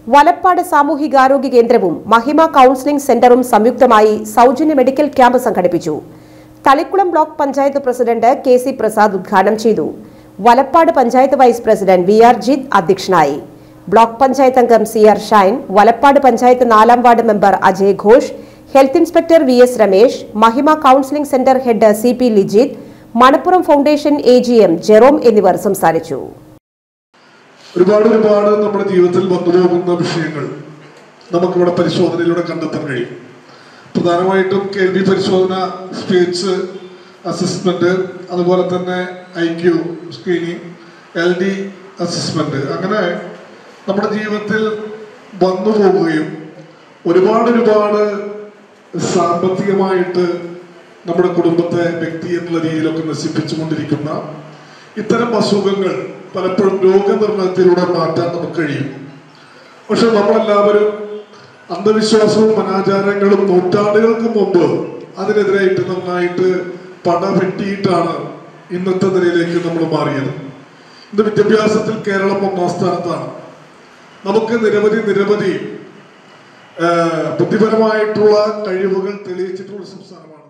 വലപ്പാട് സാമൂഹികാരോഗ്യ കേന്ദ്രവും മഹിമ കൌൺസിലിംഗ് സെന്ററും സംയുക്തമായി സൗജന്യ മെഡിക്കൽ ക്യാമ്പ് സംഘടിപ്പിച്ചു Thalikulam block panchayat president K C Prasad ഉദ്ഘാടനം ചെയ്തു Valappad panchayat vice president V R Jith അധ്യക്ഷനായി ബ്ലോക്ക് പഞ്ചായത്ത് അംഗം സി ആർ ഷൈൻ വലപ്പാട് പഞ്ചായത്ത് നാലാം ward member Ajay Ghosh health inspector V S Ramesh Mahima counselling centre head C P Lijith Manappuram foundation A G M Jerome എന്നിവർ സംസാരിച്ചു ഒരുപാട് ഒരുപാട് നമ്മുടെ ജീവിതത്തിൽ വന്നുപോകുന്ന വിഷയങ്ങൾ നമുക്കിവിടെ പരിശോധനയിലൂടെ കണ്ടെത്താൻ കഴിയും പ്രധാനമായിട്ടും കേൾവി പരിശോധന സ്പീച്ച് അസസ്മെന്റ് അതുപോലെ തന്നെ I Q screening L D assessment അങ്ങനെ നമ്മുടെ ജീവിതത്തിൽ വന്നു പോകുകയും ഒരുപാട് ഒരുപാട് സാമ്പത്തികമായിട്ട് നമ്മുടെ കുടുംബത്തെ വ്യക്തി എന്നുള്ള രീതിയിലൊക്കെ നശിപ്പിച്ചുകൊണ്ടിരിക്കുന്ന ഇത്തരം അസുഖങ്ങൾ പലപ്പോഴും രോഗനിർണയത്തിലൂടെ മാറ്റാൻ നമുക്ക് കഴിയും പക്ഷെ നമ്മളെല്ലാവരും അന്ധവിശ്വാസവും അനാചാരങ്ങളും നൂറ്റാണ്ടുകൾക്ക് മുമ്പ് അതിനെതിരായിട്ട് നന്നായിട്ട് പടവെട്ടിയിട്ടാണ് ഇന്നത്തെ നിലയിലേക്ക് നമ്മൾ മാറിയത് ഇന്ന് വിദ്യാഭ്യാസത്തിൽ കേരളം ഒന്നാം സ്ഥാനത്താണ് നമുക്ക് നിരവധി നിരവധി ആ, ബുദ്ധിപരമായിട്ടുള്ള കഴിവുകൾ തെളിയിച്ചിട്ടുള്ള സംസ്ഥാനമാണ്